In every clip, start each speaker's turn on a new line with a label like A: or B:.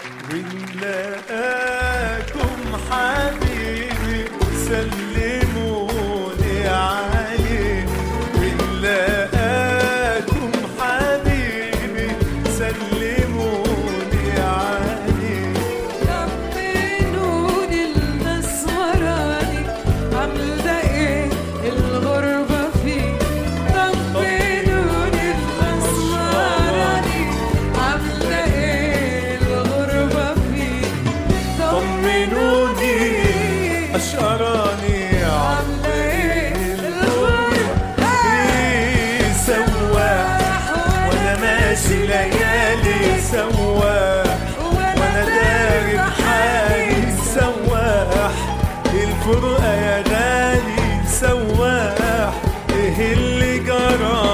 A: ونلاقاكم حبيبي سلموني عليه ونلاقاكم حبيبي سلموني عليه
B: طمنوني الاسمراني عامله ايه الغربه فيه طمنوني الاسمراني عامله ايه الغربه فيه
A: طمنوني أشقراني
B: عامله ايه الغربه
A: إيه سواح وأنا ماشي ليالي سواح وانا داري بحالي سواح الفرقة يا غالي سواح ايه اللي جرى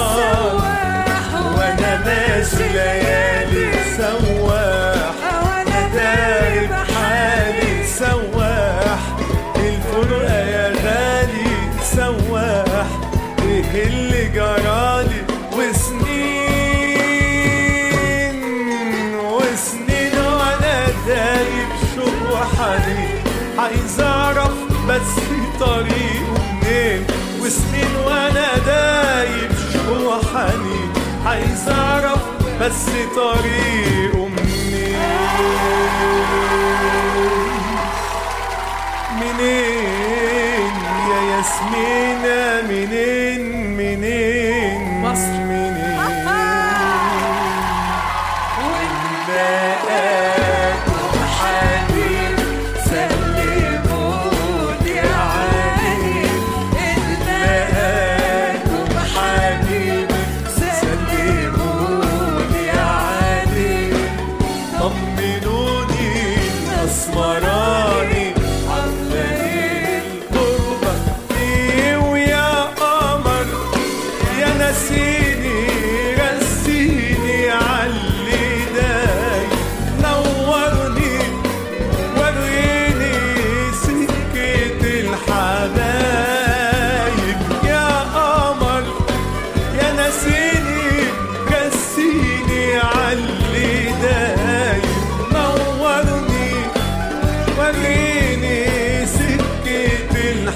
A: وانا ماشي ليالي سواح وانا داري بحالي سواح الفرقة يا غالي سواح ايه اللي جرالي وسنين وسنين وانا دايب شوق وحنين عايز اعرف بس طريقه منين وسنين وانا دايب شوق وحنين عايز اعرف بس طريقه منين منين يا ياسمينة منين منين
B: مصر.
A: منين
B: ونلاقاكم حبيب سلموني عليه نلاقاكم حبيب سلموني عليه
A: طمنوني الاسمراني عمالين الغربة فيه ويا قمر يا نسيني رسيني عاللي داي نورني وريني سكة الحبايب يا قمر يا نسيني كسيني عاللي دايب نورني وريني سكة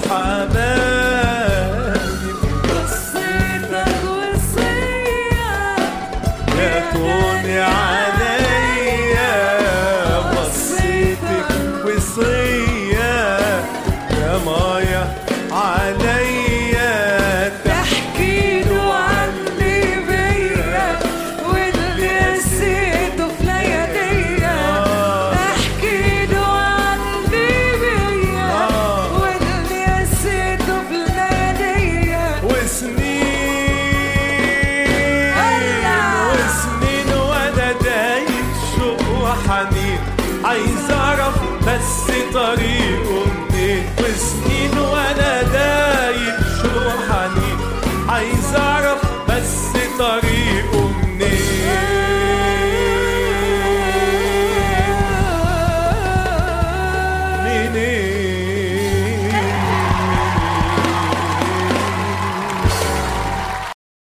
A: الحبايب
B: قصيتك وصية
A: يا كوني عليا بصيتك وصية يا مايا عليا
B: تحكي له عني بيا واللي نسيته في لياليا احكي له عني بيا واللي نسيته في لياليا
A: وسنين
B: الله.
A: وسنين وانا دايب شوق وحنين عايز اعرف بس طريقه